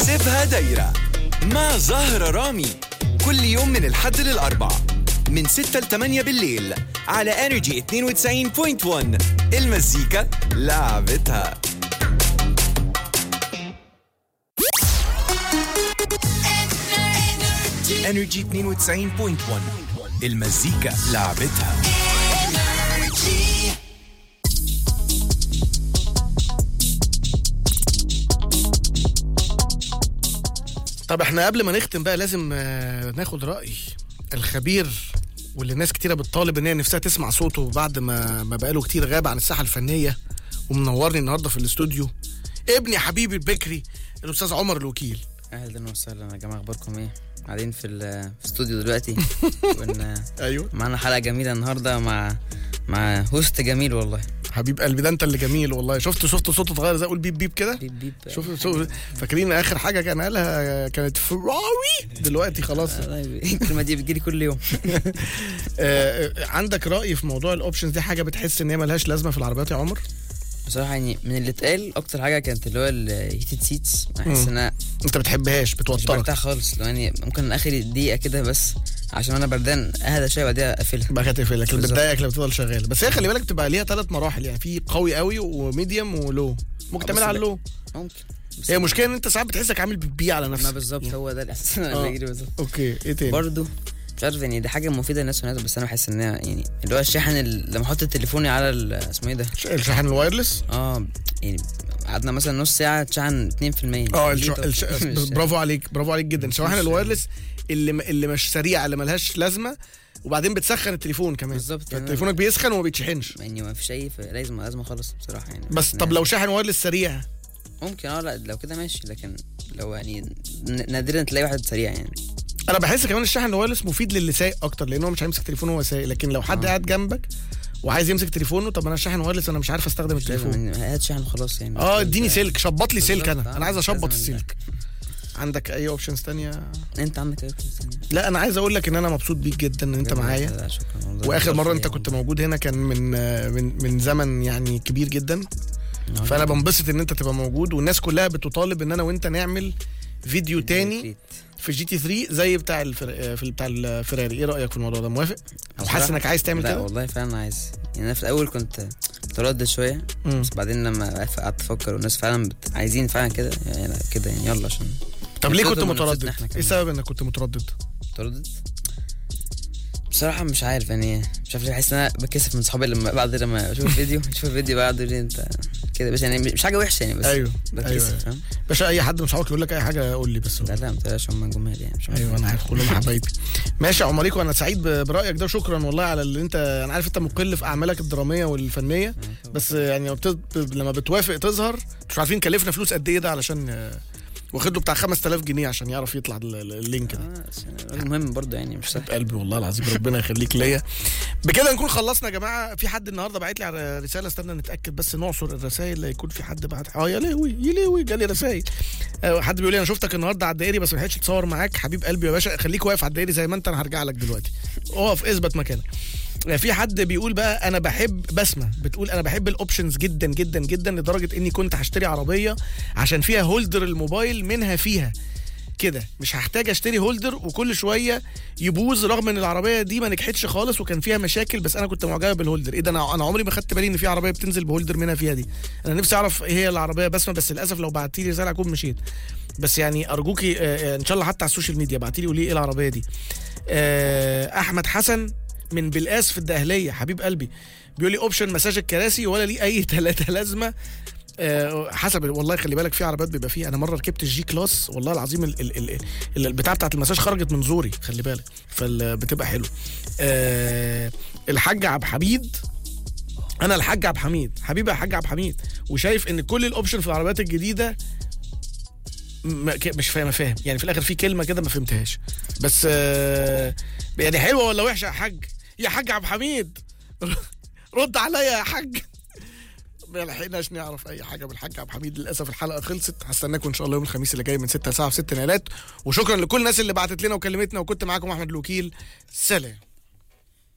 سيبها دايرة مع زهرة رامي كل يوم من الحد للأربع من 6 ل 8 بالليل على انرجي 92.1 المزيكا لعبتها انرجي 92.1 المزيكا لعبتها طب احنا قبل ما نختم بقى لازم آه، ناخد رأي الخبير واللي ناس كتيرة بتطالب ان هي نفسها تسمع صوته بعد ما ما بقاله كتير غاب عن الساحة الفنية ومنورني النهارده في الاستوديو ابني حبيبي البكري الاستاذ عمر الوكيل اهلا وسهلا يا جماعه اخباركم ايه قاعدين في ال- في الاستوديو دلوقتي وإن ايوه معانا حلقه جميله النهارده مع مع هوست جميل والله حبيب قلبي ده انت اللي جميل والله شفت شفت صوته اتغير زي اقول بيب بيب كده بيب بيب شوف شوف فاكرين اخر حاجه كان قالها كانت فراري دلوقتي خلاص والله الكلمه دي بتجيلي كل يوم آه، آه، عندك راي في موضوع الاوبشنز دي حاجه بتحس ان هي ملهاش لازمه في العربيات يا عمر بصراحه يعني من اللي اتقال اكتر حاجه كانت اللي هو الهيتد سيتس بحس ان انا انت بتحبهاش مش بتوترك برتاح خالص لو يعني ممكن اخر دقيقه كده بس عشان انا بردان اهدى شويه بعديها اقفلها بقى هتقفل لك اللي بالظبط. بتضايقك اللي بتفضل شغال بس هي خلي بالك بتبقى ليها ثلاث مراحل يعني في قوي قوي وميديوم ولو ممكن بس تعملها على ده- اللو ممكن بس هي المشكله ان انت ساعات بتحسك عامل بتبيع على ما نفسك بالظبط هو ده الاحساس اللي آه. بيجري بالظبط اوكي ايه تاني برضه مش عارف يعني دي حاجه مفيده للناس والناس بس انا بحس ان هي يعني اللي هو الشاحن ال- لما احط تليفوني على ال- اسمه ايه ده ش- الشاحن الوايرلس اه يعني قعدنا مثلا نص ساعه تشحن 2% اه ليه الش... طب؟ الش... مش- برافو عليك برافو عليك جدا شواحن مش- الوايرلس اللي م... اللي مش سريعه اللي ملهاش لازمه وبعدين بتسخن التليفون كمان بالظبط يعني تليفونك بيسخن وما بيتشحنش يعني ما فيش اي ف- لازم لازم خالص بصراحه يعني بس إن- طب لو شاحن وايرلس سريع ممكن اه لا لو كده ماشي لكن لو يعني ن- نادرا تلاقي واحد سريع يعني انا بحس كمان الشاحن الوايرلس مفيد للي سايق اكتر لان هو مش هيمسك تليفونه وهو سايق لكن لو حد آه. قاعد جنبك وعايز يمسك تليفونه طب انا الشاحن وايرلس انا مش عارف استخدم مش لازم التليفون يعني هات شحن وخلاص يعني اه اديني سلك شبط لي سلك بالظبط، انا آه، انا عايز مش اشبط لازم ال- السلك عندك اي اوبشنز تانية انت عندك ايه ثانيه لا انا عايز اقول لك ان انا مبسوط بيك جدا ان انت معايا لا شكرا والله واخر مره شرف انت ليا كنت والله. موجود هنا كان من من من زمن يعني كبير جدا آه، فانا جداً. بنبسط ان انت تبقى موجود والناس كلها بتطالب ان انا وانت نعمل فيديو تاني أكيد. في جي تي 3 زي بتاع الفر... في بتاع الفراري ايه رايك في الموضوع ده موافق او حاسس بصراحة- انك عايز تعمل لا كده والله فعلا عايز يعني انا في الاول كنت متردد شويه مم. بس بعدين لما قعدت افكر والناس فعلا بت... عايزين فعلا كده يعني لا كده يعني يلا عشان طب ليه كده كنت منافستنا متردد احنا ايه كمان. السبب انك كنت متردد متردد بصراحة مش عارف يعني مش عارف ليه بحس ان انا بكسف من صحابي لما بعد لما اشوف الفيديو اشوف الفيديو بعد ليه انت كده بس يعني مش حاجة وحشة يعني بس ايوه بتكسف ايوه فاهم باشا اي حد من صحابك يقول لك اي حاجه قول لي بس لا لا ما تقلقش هم جمال يعني مش ايوه انا عارف كلهم حبايبي ماشي يا عمريكو انا سعيد ب- برايك ده شكرا والله على اللي انت انا عارف انت مقل في اعمالك الدراميه والفنيه بس يعني لما بت- لما بتوافق تظهر مش عارفين كلفنا فلوس قد ايه ده علشان آه، واخد له بتاع 5000 جنيه عشان يعرف يطلع ال- ال- اللينك ده آه، بس يعني المهم برضه يعني مش سهل قلبي والله العظيم ربنا يخليك ليا بكده نكون خلصنا يا جماعه في حد النهارده بعت لي على رساله استنى نتاكد بس نعصر الرسائل لا يكون في حد بعت اه يا لهوي يا لهوي جالي رسائل آه، حد بيقول لي انا شفتك النهارده على الدائري بس ما لحقتش اتصور معاك حبيب قلبي يا باشا خليك واقف على الدائري زي ما انت انا هرجع لك دلوقتي اقف اثبت مكانك آه، في حد بيقول بقى انا بحب بسمه بتقول انا بحب الاوبشنز جدا جدا جدا لدرجه اني كنت هشتري عربيه عشان فيها هولدر الموبايل منها فيها كده مش هحتاج اشتري هولدر وكل شويه يبوظ رغم ان العربيه دي ما نجحتش خالص وكان فيها مشاكل بس انا كنت معجبه بالهولدر ايه ده انا انا عمري ما خدت بالي ان في عربيه بتنزل بهولدر منها فيها دي انا نفسي اعرف ايه هي العربيه بسمه بس للاسف لو بعتي لي رساله اكون مشيت بس يعني ارجوكي آه، آه، ان شاء الله حتى على السوشيال ميديا بعتي لي قولي ايه العربيه دي آه، احمد حسن من بلقاس في الدهليه حبيب قلبي بيقول لي اوبشن مساج الكراسي ولا ليه اي ثلاثه لازمه آه، حسب والله خلي بالك في عربيات بيبقى فيها انا مره ركبت الجي كلاس والله العظيم ال ال ال ال البتاع بتاعت المساج خرجت من زوري خلي بالك فبتبقى حلو آه الحاج عبد حميد انا الحاج عبد حميد حبيبي يا حاج عبد حميد وشايف ان كل الاوبشن في العربيات الجديده م- ك- مش فاهم فاهم يعني في الاخر في كلمه كده ما فهمتهاش بس آه يعني حلوه ولا وحشه يا حاج يا حاج عبد حميد رد عليا يا حاج ما لحقناش نعرف اي حاجه بالحاج عبد الحميد للاسف الحلقه خلصت هستناكم ان شاء الله يوم الخميس اللي جاي من 6 ل 7 في 6 نقلات وشكرا لكل الناس اللي بعتت لنا وكلمتنا وكنت معاكم احمد الوكيل سلام